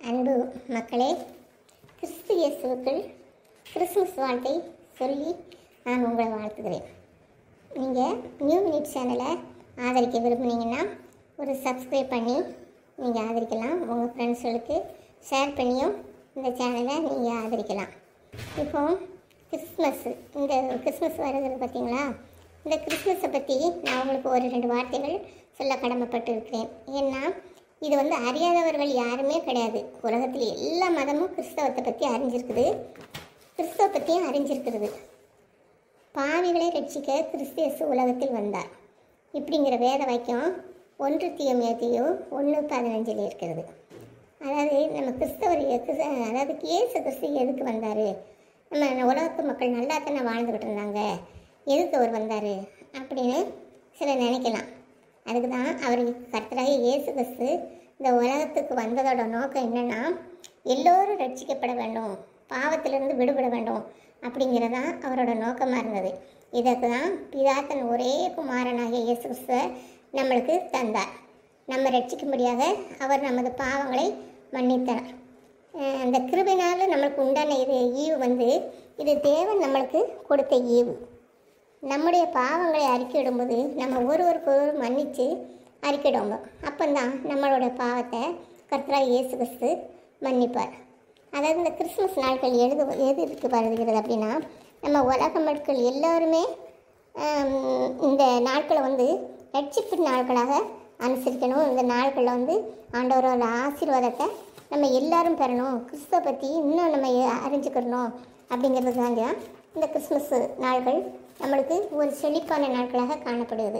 அன்பு மக்களே கிறிஸ்து இயேசுக்கள் கிறிஸ்துமஸ் வாழ்த்தை சொல்லி நான் உங்களை வாழ்த்துகிறேன் நீங்கள் நியூ மினிட் சேனலை ஆதரிக்க விரும்புனீங்கன்னா ஒரு சப்ஸ்கிரைப் பண்ணி நீங்கள் ஆதரிக்கலாம் உங்கள் ஃப்ரெண்ட்ஸ்களுக்கு ஷேர் பண்ணியும் இந்த சேனலை நீங்கள் ஆதரிக்கலாம் இப்போ கிறிஸ்மஸ் இந்த கிறிஸ்மஸ் வருகிறது பார்த்தீங்களா இந்த கிறிஸ்மஸை பற்றி நான் உங்களுக்கு ஒரு ரெண்டு வார்த்தைகள் சொல்ல கடமைப்பட்டு இருக்கிறேன் ஏன்னா இது வந்து அறியாதவர்கள் யாருமே கிடையாது உலகத்தில் எல்லா மதமும் கிறிஸ்தவத்தை பற்றி அறிஞ்சிருக்குது கிறிஸ்தவ பற்றியும் அறிஞ்சிருக்கிறது பாவிகளை ரட்சிக்க கிறிஸ்து இயேசு உலகத்தில் வந்தார் இப்படிங்கிற வேத வாக்கியம் ஒன்று தீயமேத்தியோ ஒன்று பதினஞ்சில் இருக்கிறது அதாவது நம்ம கிறிஸ்தவர் எது- அதாவது இயேசு கிறிஸ்து எதுக்கு வந்தார் நம்ம உலகத்து மக்கள் நல்லா தானே வாழ்ந்துக்கிட்டு இருந்தாங்க எதுக்கு அவர் வந்தார் அப்படின்னு சிலர் நினைக்கலாம் அதுக்கு தான் அவர் கர்த்தராகிய இயேசு கிறிஸ்து இந்த உலகத்துக்கு வந்ததோட நோக்கம் என்னென்னா எல்லோரும் ரட்சிக்கப்பட வேண்டும் பாவத்திலிருந்து விடுபட வேண்டும் அப்படிங்கிறதான் அவரோட நோக்கமாக இருந்தது இதற்கு தான் பிதா தன் ஒரே குமாரனாகிய இயேசு கிறிஸ்துவை நம்மளுக்கு தந்தார் நம்ம ரட்சிக்கும்படியாக அவர் நமது பாவங்களை மன்னித்தார் அஹ் அந்த கிருபைனால நம்மளுக்கு உண்டான இது ஈவு வந்து இது தேவன் நம்மளுக்கு கொடுத்த ஈவு நம்முடைய பாவங்களை அறிக்கையிடும்போது நம்ம ஒருவருக்கு ஒருவர் மன்னித்து அறிக்கையிடுவோம் அப்போந்தான் நம்மளோட பாவத்தை கர்த்தராக இயேசு கிறிஸ்து மன்னிப்பார் அதாவது இந்த கிறிஸ்மஸ் நாட்கள் எழுது எது இருக்கு வருகிறது அப்படின்னா நம்ம உலக மக்கள் எல்லாருமே ஆம், இந்த நாட்களை வந்து ரட்சிப்பு நாட்களாக அனுசரிக்கணும் இந்த நாட்களில் வந்து ஆண்டவரோட ஆசீர்வாதத்தை நம்ம எல்லாரும் பெறணும் கிறிஸ்துவ பற்றி இன்னும் நம்ம எ- அறிஞ்சுக்கிறணும் அப்படிங்கிறது தாங்க இந்த கிறிஸ்மஸ் நாட்கள் நம்மளுக்கு ஒரு செழிப்பான நாட்களாக காணப்படுகிறது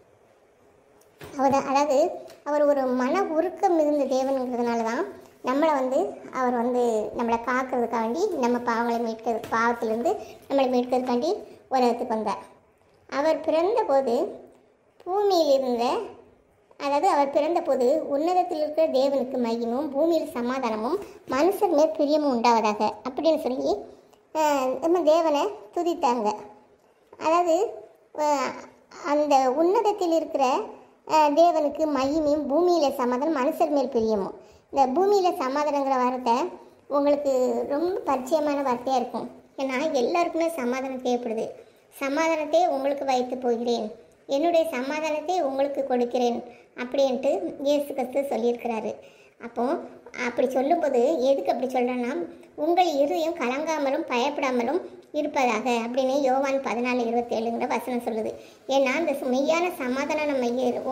அவர் அதாவது அவர் ஒரு மன உருக்கம் மிகுந்த தேவனுங்கிறதுனால தான் நம்மளை வந்து அவர் வந்து நம்மளை காக்கிறதுக்காண்டி நம்ம பாவங்களை மீட்கிறது பாவத்திலிருந்து நம்மளை மீட்கிறதுக்காண்டி உலகத்துக்கு வந்தார் அவர் பிறந்தபோது பூமியில் இருந்த அதாவது அவர் பிறந்தபோது உன்னதத்தில் இருக்கிற தேவனுக்கு மகிமும் பூமியில் சமாதானமும் மனுஷர் மேல் பிரியமும் உண்டாவதாக அப்படின்னு சொல்லி அஹ், நம்ம தேவனை துதித்தாங்க அதாவது அஹ், அந்த உன்னதத்தில் இருக்கிற அஹ், தேவனுக்கு மகிமையும் பூமியில் சமாதானம் மனுஷர் மேல் பிரியமும் இந்த பூமியில் சமாதானங்கிற வார்த்தை உங்களுக்கு ரொம்ப பரிச்சயமான வார்த்தையாக இருக்கும் ஏன்னா எல்லாருக்குமே சமாதானம் தேவைப்படுது சமாதானத்தை உங்களுக்கு வைத்து போகிறேன் என்னுடைய சமாதானத்தை உங்களுக்கு கொடுக்கிறேன் அப்படின்ட்டு இயேசு கிறிஸ்து சொல்லியிருக்கிறாரு அப்போ அப்படி சொல்லும்போது எதுக்கு அப்படி சொல்கிறேன்னா உங்கள் இருதயம் கலங்காமலும் பயப்படாமலும் இருப்பதாக அப்படின்னு யோவான் பதினாலு இருபத்தேழுங்கிற வசனம் சொல்லுது ஏன்னா அந்த மெய்யான சமாதானம் நம்ம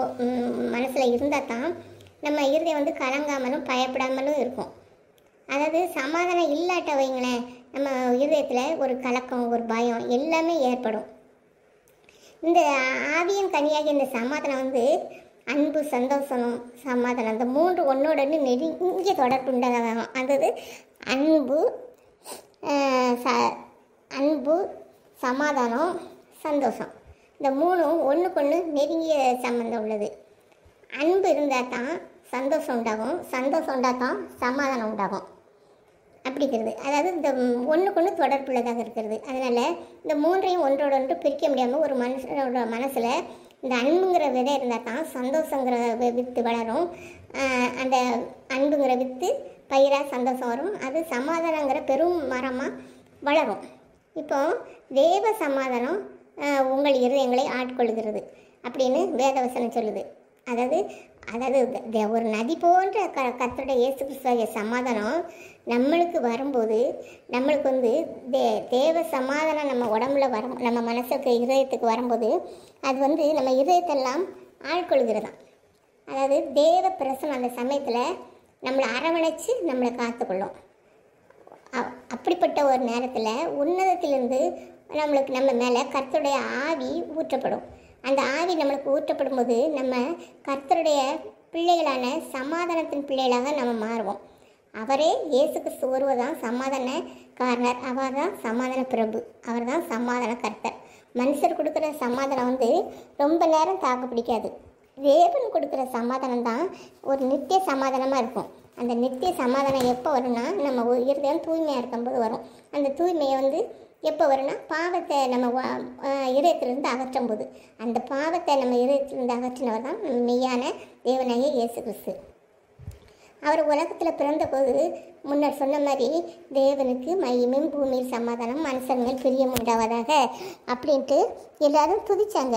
மனசில் இருந்தால் தான் நம்ம இருதயம் வந்து கலங்காமலும் பயப்படாமலும் இருக்கும் அதாவது சமாதானம் இல்லாட்ட வைங்களேன் நம்ம இருதயத்தில் ஒரு கலக்கம் ஒரு பயம் எல்லாமே ஏற்படும் இந்த ஆவியின் கனியாகிய இந்த சமாதானம் வந்து அன்பு சந்தோஷம் சமாதானம் அந்த மூன்று ஒன்றோட ஒன்று நெருங்கிய தொடர்பு உண்டாகும் அதாவது அன்பு ஆஹ், ச அன்பு சமாதானம் சந்தோஷம் இந்த மூணும் ஒன்றுக்கொன்று நெருங்கிய சம்பந்தம் உள்ளது அன்பு இருந்தால் தான் சந்தோஷம் உண்டாகும் சந்தோஷம் உண்டால் தான் சமாதானம் உண்டாகும் அப்படிங்கிறது அதாவது இந்த ஒன்றுக்கு ஒன்று தொடர்புள்ளதாக இருக்கிறது அதனால் இந்த மூன்றையும் ஒன்றோட ஒன்று பிரிக்க முடியாமல் ஒரு மனுஷனோட மனசில் இந்த அன்புங்கிற விதை இருந்தால் தான் சந்தோஷங்கிற வி- வித்து வளரும் ஆஹ் அந்த அன்புங்கிற வித்து பயிராக சந்தோஷம் வரும் அது சமாதானங்கிற பெரும் மரமாக வளரும் இப்போ தேவ சமாதானம் ஆஹ் உங்கள் இருதயங்களை ஆட்கொள்கிறது அப்படின்னு வேதவசனம் சொல்லுது அதாவது அதாவது த- த- ஒரு நதி போன்ற க கத்தோட இயேசு கிறிஸ்துவாகிய சமாதானம் நம்மளுக்கு வரும்போது நம்மளுக்கு வந்து தே தேவ சமாதானம் நம்ம உடம்புல வரும் நம்ம மனசுக்கு இதயத்துக்கு வரும்போது அது வந்து நம்ம இதயத்தெல்லாம் ஆட்கொள்கிறதாம் அதாவது தேவ பிரசனம் அந்த சமயத்தில் நம்மளை அரவணைச்சு நம்மளை காத்துக்கொள்ளும் அ- அப்படிப்பட்ட ஒரு நேரத்தில் உன்னதத்திலிருந்து நம்மளுக்கு நம்ம மேலே கர்த்தருடைய ஆவி ஊற்றப்படும் அந்த ஆவி நம்மளுக்கு ஊற்றப்படும் போது நம்ம கர்த்தருடைய பிள்ளைகளான சமாதானத்தின் பிள்ளைகளாக நம்ம மாறுவோம் அவரே இயேசு கிறிஸ்து ஒருவர் தான் சமாதான காரணர் அவர் தான் சமாதான பிரபு அவர் தான் சமாதான கர்த்தர் மனுஷர் கொடுக்குற சமாதானம் வந்து ரொம்ப நேரம் தாக்கு பிடிக்காது தேவன் கொடுக்குற சமாதானம் தான் ஒரு நித்திய சமாதானமாக இருக்கும் அந்த நித்திய சமாதானம் எப்போ வரும்னா நம்ம ஒரு இருதயம் தூய்மையாக இருக்கும்போது வரும் அந்த தூய்மையை வந்து எப்போ வரும்னா பாவத்தை நம்ம வா- ஆஹ் இதயத்திலிருந்து அகற்றும் போது அந்த பாவத்தை நம்ம இதயத்திலிருந்து அகற்றினவர் தான் மெய்யான தேவனாகிய இயேசு கிறிஸ்து அவர் உலகத்தில் பிறந்தபோது முன்னர் சொன்ன மாதிரி தேவனுக்கு மையமும் பூமியில் சமாதானம் மனுஷன் மேல் பிரியம் உண்டாவதாக அப்படின்ட்டு எல்லாரும் துதிச்சாங்க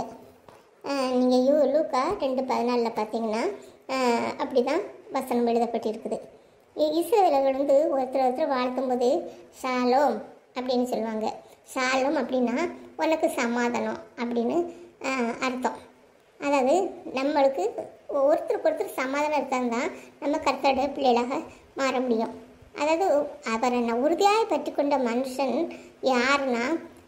நீங்கள் யூ லூக்கா ரெண்டு பதினாலில் பார்த்தீங்கன்னா அப்படி தான் வசனம் எழுதப்பட்டிருக்குது இ- இஸ்ரவேலர்கள் வந்து ஒருத்தர் ஒருத்தர் வாழ்த்தும்போது ஷாலோம் அப்படின்னு சொல்லுவாங்க ஷாலோம் அப்படின்னா உனக்கு சமாதானம் அப்படின்னு ஆஹ், அர்த்தம் அதாவது நம்மளுக்கு ஒருத்தருக்கு ஒருத்தர் சமாதானம் இருந்தால் தான் நம்ம கர்த்தருடைய பிள்ளைகளாக மாற முடியும் அதாவது அவரை நான் உறுதியாக பற்றி கொண்ட மனுஷன் யாருன்னா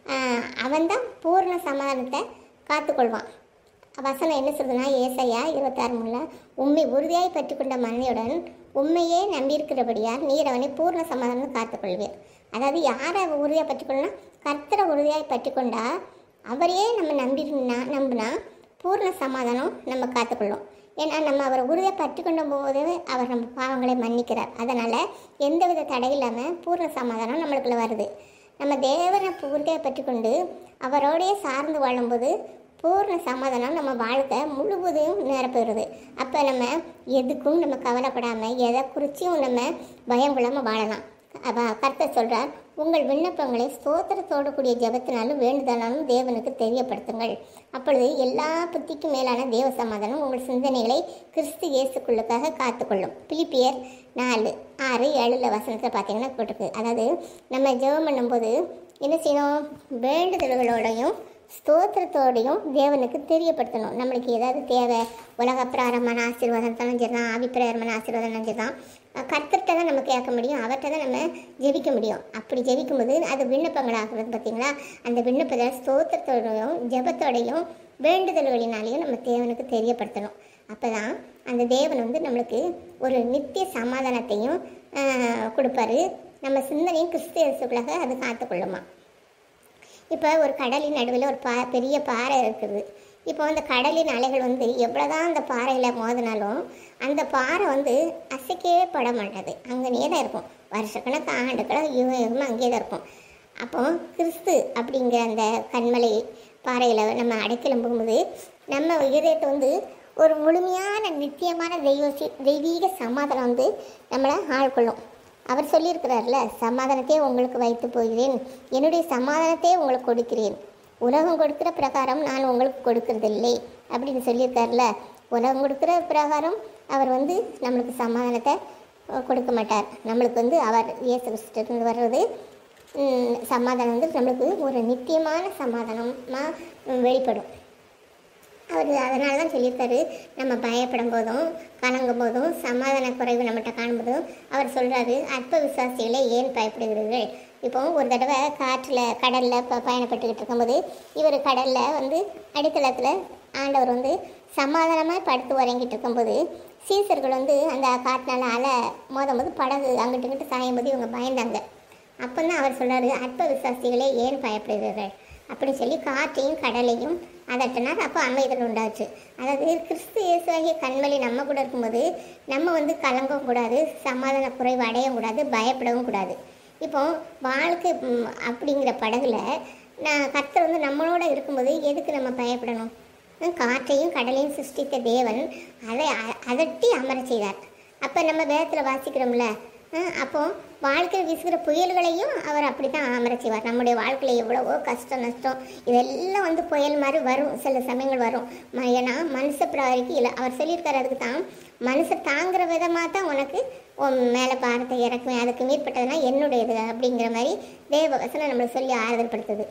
அவன்தான் பூர்ண சமாதானத்தை காத்துக்கொள்வான் வசனம் என்ன சொல்றதுன்னா ஏசையா இருபத்தாறு முல்ல உண்மை உறுதியாய் பற்றி கொண்ட மண்ணையுடன் உண்மையே நம்பியிருக்கிறபடியால் நீர் அவனை பூர்ண சமாதானம் காத்துக்கொள்வீர் அதாவது யாரை உறுதியாக பற்றிக்கொள்ளனா கர்த்தரை உறுதியாய் பற்றி கொண்டா அவரையே நம்ம நம்பினா நம்பினா பூர்ண சமாதானம் நம்ம காத்துக்கொள்ளும் ஏன்னா நம்ம அவரை உறுதியாக பற்றி கொண்ட போது அவர் நம்ம பாவங்களை மன்னிக்கிறார் அதனால் எந்தவித தடை இல்லாமல் பூர்ண சமாதானம் நம்மளுக்குள்ள வருது நம்ம தேவனை உறுதியாக பற்றி கொண்டு அவரோடையே சார்ந்து வாழும்போது பூர்ண சமாதானம் நம்ம வாழ்க்கை முழுவதும் நிரப்புகிறது அப்போ நம்ம எதுக்கும் நம்ம கவலைப்படாமல் எதை குறிச்சும் நம்ம பயம் கொள்ளாமல் வாழலாம் அவ கர்த்தர் சொல்றார் உங்கள் விண்ணப்பங்களை ஸ்தோத்திரத்தோடு கூடிய ஜெபத்தினாலும் வேண்டுதலாலும் தேவனுக்கு தெரியப்படுத்துங்கள் அப்பொழுது எல்லா புத்திக்கும் மேலான தேவ சமாதானம் உங்கள் சிந்தனைகளை கிறிஸ்து இயேசுக்குள்ளுக்காக காத்துக்கொள்ளும் பிலிப்பியர் நாலு ஆறு ஏழுல வசனத்தில் பார்த்தீங்கன்னா போட்டிருக்கு அதாவது நம்ம ஜெபம் பண்ணும்போது என்ன செய்யணும் வேண்டுதல்களோடையும் ஸ்தோத்திரத்தோடையும் தேவனுக்கு தெரியப்படுத்தணும் நம்மளுக்கு ஏதாவது தேவை உலக பிராரமான ஆசீர்வாதம் இருந்தாலும் சரி தான் ஆவி பிரகாரமான ஆசீர்வாதம் இருந்தாலும் சரி தான் கர்த்தர்கிட்ட தான் நம்ம கேட்க முடியும் அவர்கிட்ட தான் நம்ம ஜெபிக்க முடியும் அப்படி ஜெபிக்கும்போது அது விண்ணப்பங்களாகிறது பார்த்தீங்களா அந்த விண்ணப்பத்தை ஸ்தோத்திரத்தோடையும் ஜெபத்தோடையும் வேண்டுதல்களினாலையும் நம்ம தேவனுக்கு தெரியப்படுத்தணும் அப்போ தான் அந்த தேவன் வந்து நம்மளுக்கு ஒரு நித்திய சமாதானத்தையும் ஆஹ், கொடுப்பாரு நம்ம சிந்தனையும் கிறிஸ்து இயேசுக்குள்ளாக அது காத்துக்கொள்ளுமா இப்போ ஒரு கடலின் நடுவில் ஒரு பா பெரிய பாறை இருக்குது இப்போ அந்த கடலின் அலைகள் வந்து எவ்வளோதான் அந்த பாறையில் மோதினாலும் அந்த பாறை வந்து அசைக்கவே பட மாட்டாது அங்கேயே தான் இருக்கும் வருஷக்கணக்கு ஆண்டுக்கணக்கு யுகம் யுகமாக அங்கேயே தான் இருக்கும் அப்போ கிறிஸ்து அப்படிங்கிற அந்த கண்மலை பாறையில் நம்ம அடைக்கலம் போகும்போது நம்ம இதயத்தை வந்து ஒரு முழுமையான நித்தியமான தெய்வ தெய்வீக சமாதானம் வந்து நம்மளை ஆள்கொள்ளும் அவர் சொல்லியிருக்கிறார்ல சமாதானத்தை உங்களுக்கு வைத்து போகிறேன் என்னுடைய சமாதானத்தை உங்களுக்கு கொடுக்கிறேன் உலகம் கொடுக்கிற பிரகாரம் நான் உங்களுக்கு கொடுக்கறதில்லை அப்படின்னு சொல்லியிருக்கார்ல உலகம் கொடுக்கிற பிரகாரம் அவர் வந்து நம்மளுக்கு சமாதானத்தை அஹ், கொடுக்க மாட்டார் நம்மளுக்கு வந்து அவர் இயேசு கிறிஸ்துவிலிருந்து வர்றது ம், சமாதானம் வந்து நம்மளுக்கு ஒரு நித்தியமான சமாதானமாக வெளிப்படும் அவர் அதனால தான் சொல்லியிருக்காரு நம்ம பயப்படும் போதும் கலங்கும் போதும் சமாதான குறைவு நம்மகிட்ட காணும்போதும் அவர் சொல்கிறாரு அற்ப விசுவாசிகளை ஏன் பயப்படுகிறீர்கள் இப்போ ஒரு தடவை காற்றில் கடலில் இப்போ பயணப்பட்டுக்கிட்டு இருக்கும்போது இவர் கடலில் வந்து அடித்தளத்தில் ஆண்டவர் வந்து சமாதானமாக படுத்து உறங்கிட்டு இருக்கும்போது சீசர்கள் வந்து அந்த காற்றினால அலை மோதும் போது படகு அங்கிட்டு இங்கிட்டு சாயும் போது இவங்க பயந்தாங்க அப்போ தான் அவர் சொல்றாரு அற்ப விசுவாசிகளே ஏன் பயப்படுகிறீர்கள் அப்படி சொல்லி காற்றையும் கடலையும் அதட்டினார் அப்போ அமைதல் உண்டாச்சு அதாவது கிறிஸ்து இயேசுவாகிய கண்மலை நம்ம கூட இருக்கும்போது நம்ம வந்து கலங்கவும் கூடாது சமாதான குறைவு அடையவும் கூடாது பயப்படவும் கூடாது இப்போ வாழ்க்கை ம், அப்படிங்கிற படகுல நான் கர்த்தர் வந்து நம்மளோட இருக்கும்போது எதுக்கு நம்ம பயப்படணும் ஹம், காற்றையும் கடலையும் சிருஷ்டித்த தேவன் அதை அ- அதட்டி அமரச் செய்தார் அப்போ நம்ம வேதத்தில் வாசிக்கிறோம்ல அஹ் அப்போ வாழ்க்கையில் வீசுகிற புயல்களையும் அவர் அப்படி தான் அமரச் செய்வார் நம்முடைய வாழ்க்கையில் எவ்வளவோ கஷ்டம் நஷ்டம் இதெல்லாம் வந்து புயல் மாதிரி வரும் சில சமயங்கள் வரும் ம- ஏன்னா மனுஷ பிராரிக்கு இல்லை அவர் சொல்லியிருக்காரு அதுக்கு தான் மனுஷன் தாங்குற விதமாக தான் உனக்கு உன் மேலே பாரத்தை இறக்குவேன் அதுக்கு மேற்பட்டதுன்னா என்னுடையது அப்படிங்கிற மாதிரி தேவ வசனம் நம்மளுக்கு சொல்லி ஆறுதல் படுத்துது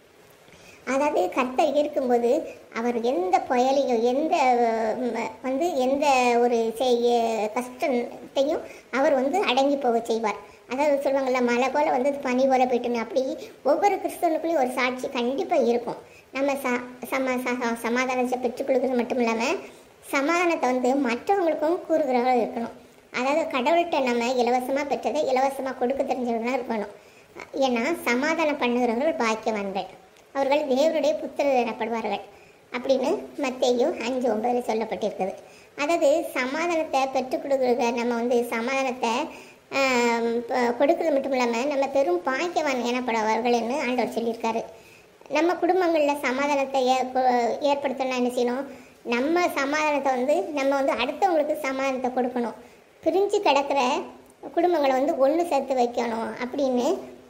அதாவது கர்த்தர் இருக்கும்போது அவர் எந்த புயலையும் எந்த ம், வந்து எந்த ஒரு செய்ய கஷ்டத்தையும் அவர் வந்து அடங்கி போக செய்வார் அதாவது சொல்லுவாங்கள்ல மழை போல் வந்து பனி போல போயிட்டுன்னு அப்படி ஒவ்வொரு கிறிஸ்தவனுக்குள்ளேயும் ஒரு சாட்சி கண்டிப்பாக இருக்கும் நம்ம ச சம ச- சமாதானத்தை பெற்றுக்கொள்கிறது மட்டும் இல்லாமல் சமாதானத்தை வந்து மற்றவங்களுக்கும் கூறுகிறவர்கள் இருக்கணும் அதாவது கடவுள்கிட்ட நம்ம இலவசமாக பெற்றதை இலவசமாக கொடுக்க தெரிஞ்சவர்களாக இருக்கணும் ஏன்னா சமாதானம் பண்ணுகிறவர்கள் பாக்கியவான்கள் அவர்கள் தேவனுடைய புத்திரர் எனப்படுவார்கள் அப்படின்னு மத்தேயும் அஞ்சு ஒன்பதில் சொல்லப்பட்டிருக்குது அதாவது சமாதானத்தை பெற்றுக் கொடுக்குறத நம்ம வந்து சமாதானத்தை ஆம், ப- கொடுக்கறது மட்டும் இல்லாமல் நம்ம பெரும் பாக்கியவான் எனப்படுவார்கள்னு ஆண்டவர் சொல்லியிருக்காரு நம்ம குடும்பங்களில் சமாதானத்தை ஏற்ப- ஏற்படுத்தணும்னா என்ன செய்யணும் நம்ம சமாதானத்தை வந்து நம்ம வந்து அடுத்தவங்களுக்கு சமாதானத்தை கொடுக்கணும் பிரிஞ்சு கிடக்கிற குடும்பங்களை வந்து ஒன்று சேர்த்து வைக்கணும் அப்படின்னு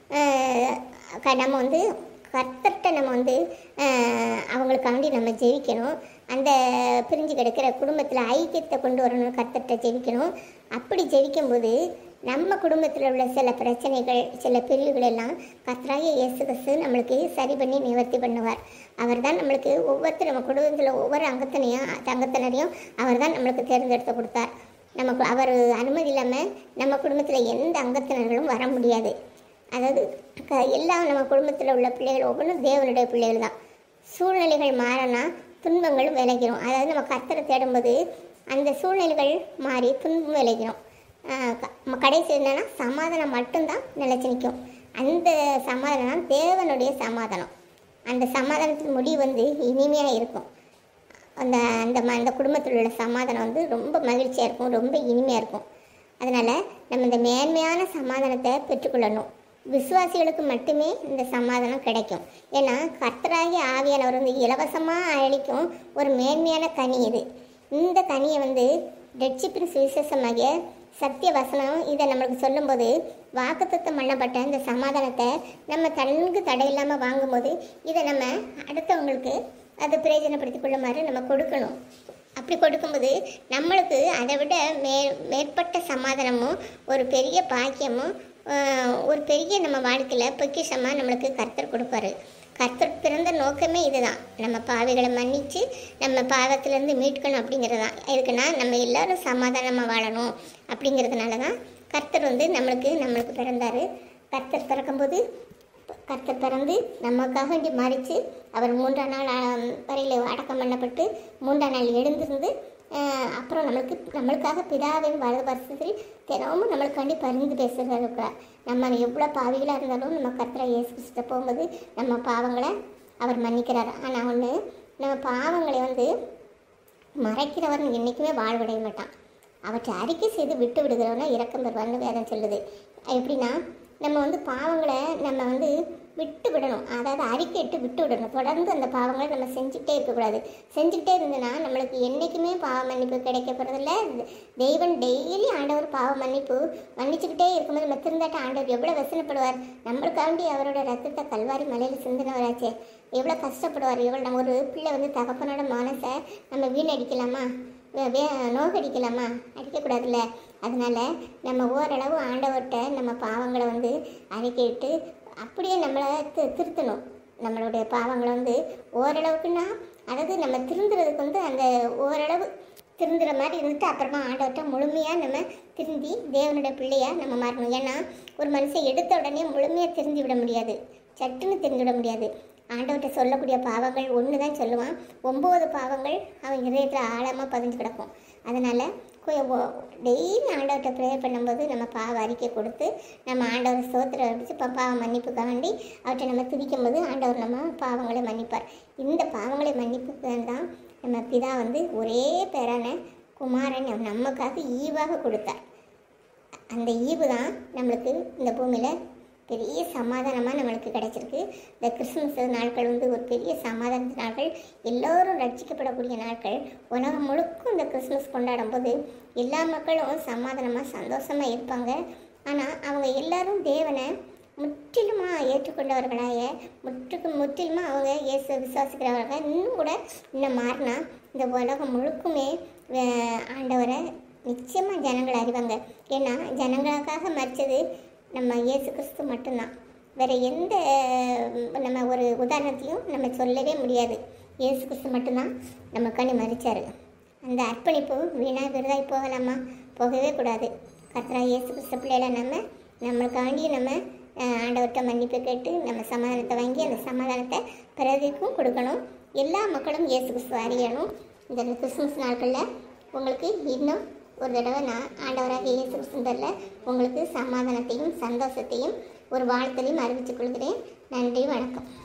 ஆஹ், க- நம்ம வந்து கர்த்தர்கிட்ட நம்ம வந்து ஆஹ், அவங்களுக்காண்டி நம்ம ஜெயிக்கணும் அந்த பிரிஞ்சு கிடக்கிற குடும்பத்தில் ஐக்கியத்தை கொண்டு வரணும் கர்த்தர்கிட்ட ஜெயிக்கணும் அப்படி ஜெயிக்கும்போது நம்ம குடும்பத்தில் உள்ள சில பிரச்சனைகள் சில பிரிவுகள் எல்லாம் கர்த்தராகிய இயேசு கிறிஸ்து நம்மளுக்கு சரி பண்ணி நிவர்த்தி பண்ணுவார் அவர் தான் நம்மளுக்கு ஒவ்வொருத்தர் நம்ம குடும்பத்தில் ஒவ்வொரு அங்கத்தினையும் அங்கத்தினரையும் அவர் தான் நம்மளுக்கு தேர்ந்தெடுத்து கொடுத்தார் நமக்கு அவர் அனுமதி இல்லாமல் நம்ம குடும்பத்தில் எந்த அங்கத்தினர்களும் வர முடியாது அதாவது க- எல்லாம் நம்ம குடும்பத்தில் உள்ள பிள்ளைகள் ஒவ்வொன்றும் தேவனுடைய பிள்ளைகள் தான் சூழ்நிலைகள் மாறினா துன்பங்களும் விளைகிறோம் அதாவது நம்ம கர்த்தரை தேடும்போது அந்த சூழ்நிலைகள் மாறி துன்பம் விளைகிறோம் ஆஹ் க- ம- கடைசி என்னன்னா சமாதானம் மட்டும்தான் நிலைச்சு நிற்கும் அந்த சமாதானம் தேவனுடைய சமாதானம் அந்த சமாதானத்தின் முடிவு வந்து இனிமையாக இருக்கும் அந்த அந்த ம- அந்த குடும்பத்தில் உள்ள சமாதானம் வந்து ரொம்ப மகிழ்ச்சியாக இருக்கும் ரொம்ப இனிமையாக இருக்கும் அதனால் நம்ம இந்த மேன்மையான சமாதானத்தை பெற்றுக்கொள்ளணும் விசுவாசிகளுக்கு மட்டுமே இந்த சமாதானம் கிடைக்கும் ஏன்னா கர்த்தராகிய ஆவியானவர் வந்து இலவசமாக அளிக்கும் ஒரு மேன்மையான கனி இது இந்த கனியை வந்து ரட்சிப்பின் சுவிசேஷமாகிய சத்திய வசனம் இதை நம்மளுக்கு சொல்லும்போது வாக்குத்தத்தம் பண்ணப்பட்ட இந்த சமாதானத்தை நம்ம தனக்கு தடையில்லாமல் வாங்கும்போது இதை நம்ம அடுத்தவங்களுக்கு அதை பிரயோஜனப்படுத்திக் கொள்ளுமாறு நம்ம கொடுக்கணும் அப்படி கொடுக்கும்போது நம்மளுக்கு அதை விட மே மேற்பட்ட சமாதானமும் ஒரு பெரிய பாக்கியமும் ஆஹ், ஒரு பெரிய நம்ம வாழ்க்கையில் பொக்கிஷமாக நம்மளுக்கு கர்த்தர் கொடுப்பாரு கர்த்தர் பிறந்த நோக்கமே இதுதான் நம்ம பாவிகளை மன்னித்து நம்ம பாவத்திலேருந்து மீட்கணும் அப்படிங்கிறது தான் எதுக்குன்னா நம்ம எல்லாரும் சமாதானமாக வாழணும் அப்படிங்கிறதுனால தான் கர்த்தர் வந்து நம்மளுக்கு நம்மளுக்கு பிறந்தார் கர்த்தர் பிறக்கும்போது கர்த்தர் பிறந்து நமக்காக வேண்டி மறித்து அவர் மூன்றாம் நாள் ஆம், வரையில் அடக்கம் பண்ணப்பட்டு மூன்றாம் நாள் எழுந்திருந்து ஆஹ், அப்புறம் நம்மளுக்கு நம்மளுக்காக பிதாவின் வலது வருஷத்தில் தினமும் நம்மளுக்காண்டி பரிந்து பேசுகிறார் நம்ம எவ்வளோ பாவிகளாக இருந்தாலும் நம்ம கர்த்தரை இயேசு கிறிஸ்துட்ட போகும்போது நம்ம பாவங்களை அவர் மன்னிக்கிறார் ஆனால் ஒன்று நம்ம பாவங்களை வந்து மறைக்கிறவன் என்றைக்குமே வாழ்வடைய மாட்டான் அவற்றை அறிக்கை செய்து விட்டு விடுகிறவனா இறக்கம் பெறுவான்னு வேதம் சொல்லுது எப்படின்னா நம்ம வந்து பாவங்களை நம்ம வந்து விட்டு விடணும் அதாவது அறிக்கையிட்டு விட்டு விடணும் தொடர்ந்து அந்த பாவங்களை நம்ம செஞ்சுக்கிட்டே இருக்கக்கூடாது செஞ்சுக்கிட்டே இருந்ததுன்னா நம்மளுக்கு என்றைக்குமே பாவ மன்னிப்பு கிடைக்க போகிறதில்ல தெய்வன் டெய்லி ஆண்டவர் பாவ மன்னிப்பு மன்னிச்சுக்கிட்டே இருக்கும்போது நம்ம திருந்தாட்ட ஆண்டவர் எவ்வளோ வசனப்படுவார் நம்மளுக்காண்டி அவரோட ரத்தத்தை கல்வாரி மலையில் சிந்தினவராச்சே எவ்வளோ கஷ்டப்படுவார் எவ்வளோ நம்ம ஒரு பிள்ளை வந்து தகப்பனோட மனசை நம்ம வீணடிக்கலாமா வே- வே நோகடிக்கலாமா அடிக்கக்கூடாதுல்ல அதனால நம்ம ஓரளவு ஆண்டவர்கிட்ட நம்ம பாவங்களை வந்து அறிக்கையிட்டு அப்படியே நம்மளை தி- திருத்தணும் நம்மளுடைய பாவங்களை வந்து ஓரளவுக்குன்னா அதாவது நம்ம திருந்துறதுக்கு வந்து அந்த ஓரளவு திருந்துற மாதிரி இருந்துட்டு அப்புறமா ஆண்டவர்கிட்ட முழுமையாக நம்ம திருந்தி தேவனுடைய பிள்ளையாக நம்ம மாறணும் ஏன்னா ஒரு மனுஷன் எடுத்த உடனே முழுமையாக திருந்தி விட முடியாது சட்டுன்னு தெரிந்து விட முடியாது ஆண்டவர்கிட்ட சொல்லக்கூடிய பாவங்கள் ஒன்று தான் சொல்லுவான் ஒம்பது பாவங்கள் அவன் இதயத்தில் ஆழமாக பதிஞ்சு கிடக்கும் அதனால் டெய்லி ஆண்டவர்கிட்ட ப்ரேயர் பண்ணும்போது நம்ம பாவ அறிக்கை கொடுத்து நம்ம ஆண்டவர் சோத்திர அடித்து இப்போ பாவ மன்னிப்புக்காக வேண்டி அவர்கிட்ட நம்ம துதிக்கும் போது ஆண்டவர் நம்ம பாவங்களை மன்னிப்பார் இந்த பாவங்களை மன்னிப்புக்கு தான் நம்ம பிதா வந்து ஒரே பேரான குமாரன் நமக்காக ஈவாக கொடுத்தார் அந்த ஈவு தான் நம்மளுக்கு இந்த பூமியில் பெரிய சமாதானமாக நம்மளுக்கு கிடைச்சிருக்கு இந்த கிறிஸ்மஸ் நாட்கள் வந்து ஒரு பெரிய சமாதான நாட்கள் எல்லோரும் ரட்சிக்கப்படக்கூடிய நாட்கள் உலகம் முழுக்கும் இந்த கிறிஸ்மஸ் கொண்டாடும் போது எல்லா மக்களும் சமாதானமாக சந்தோஷமாக இருப்பாங்க ஆனால் அவங்க எல்லாரும் தேவனை முற்றிலுமாக ஏற்றுக்கொண்டவர்களாக முற்றுக்கு முற்றிலுமாக அவங்க இயேசு விசுவாசிக்கிறவர்கள் இன்னும் கூட இன்னும் மாறினா இந்த உலகம் முழுக்குமே அஹ், ஆண்டவரை நிச்சயமாக ஜனங்கள் அறிவாங்க ஏன்னா ஜனங்களுக்காக மறிச்சது நம்ம இயேசு கிறிஸ்து மட்டும்தான் வேற எந்த அஹ், நம்ம ஒரு உதாரணத்தையும் நம்ம சொல்லவே முடியாது இயேசு கிறிஸ்து மட்டும்தான் நமக்காண்டி மறிச்சாரு அந்த அர்ப்பணிப்பு வீணாக விருதாய் போகலாமா போகவே கூடாது கர்த்தரா இயேசு கிறிஸ்து பிள்ளைகளை நம்ம நம்மளுக்காண்டி நம்ம அஹ், ஆண்டவர்கிட்ட மன்னிப்பு கேட்டு நம்ம சமாதானத்தை வாங்கி அந்த சமாதானத்தை பிறருக்கும் கொடுக்கணும் எல்லா மக்களும் இயேசு கிறிஸ்து அறியணும் இந்த கிறிஸ்மஸ் நாட்களில் உங்களுக்கு இன்னும் ஒரு தடவை நான் ஆண்டவராக இயேசு கிறிஸ்துவில் உங்களுக்கு சமாதானத்தையும் சந்தோஷத்தையும் ஒரு வாழ்த்தையும் அறிவித்துக் கொள்கிறேன் நன்றி வணக்கம்